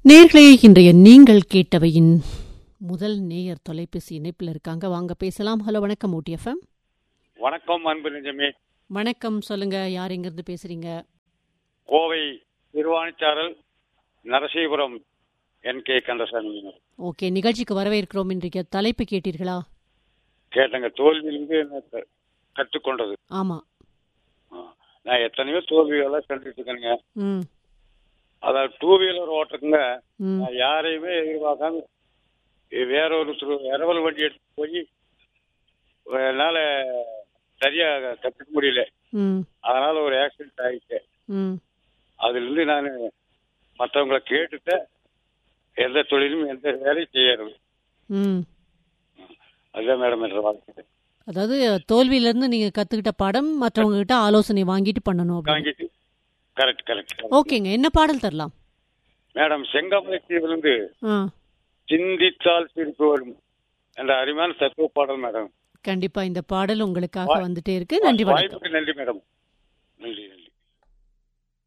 நேர்களே இன்றைய நீங்கள் கேட்டவையின் முதல் நேயர் தொலைபேசி இணைப்பில் இருக்காங்க வாங்க பேசலாம் ஹலோ வணக்கம் ஊட்டி எஃப்எம் வணக்கம் அன்பு நெஞ்சமே வணக்கம் சொல்லுங்க யார் எங்கிருந்து பேசுறீங்க Kovai Thiruvanicharal Narasipuram N K Kandasamy okay நிகழ்ச்சிக்கு வரவேற்கிறோம் இன்றைக்கு தலைப்பு கேட்டீர்களா கேட்டங்க தோல்வியிலிருந்து என்ன க- கற்றுக்கொண்டது ஆமா ஆ. நான் எத்தனையோ தோல்விகளை கண்டுட்டு இருக்கேனுங்க ம் அதாவது டூ வீலர் ஓட்டுறதுங்க ம் நான் யாரையுமே எதிர்பார்க்காம இ- வேற ஒரு இரவல் வண்டி எடுத்து போய் என்னால் சரியா கற்றுக்க முடியல ம் அதனால ஒரு ஆக்சிடென்ட் ஆகிட்டு ம் அதுலேருந்து நான் மற்றவங்கள கேட்டுட்டு எந்த தொழிலும் எந்த வேலையும் செய்யறது ம் அதுதான் மேடம் என்ற வாழ்க்கை அதாவது தோல்வியிலிருந்து நீங்க கத்துக்கிட்ட பாடம் மற்றவங்க கிட்ட ஆலோசனை வாங்கிட்டு பண்ணணும் அப்படின்னு வாங்கிட்டு கரெக்ட் கரெக்ட் ஓகேங்க என்ன பாடல் தரலாம் மேடம் செங்கமலை தீவிலிருந்து ஆ சிந்தித்தால் சிரிப்பு வரும் என்ற அருமையான தத்துவ பாடல் மேடம் கண்டிப்பா இந்த பாடல் உங்களுக்காக வந்துட்டே இருக்கு நன்றி வணக்கம் வாய்ப்புக்கு நன்றி மேடம் நன்றி நன்றி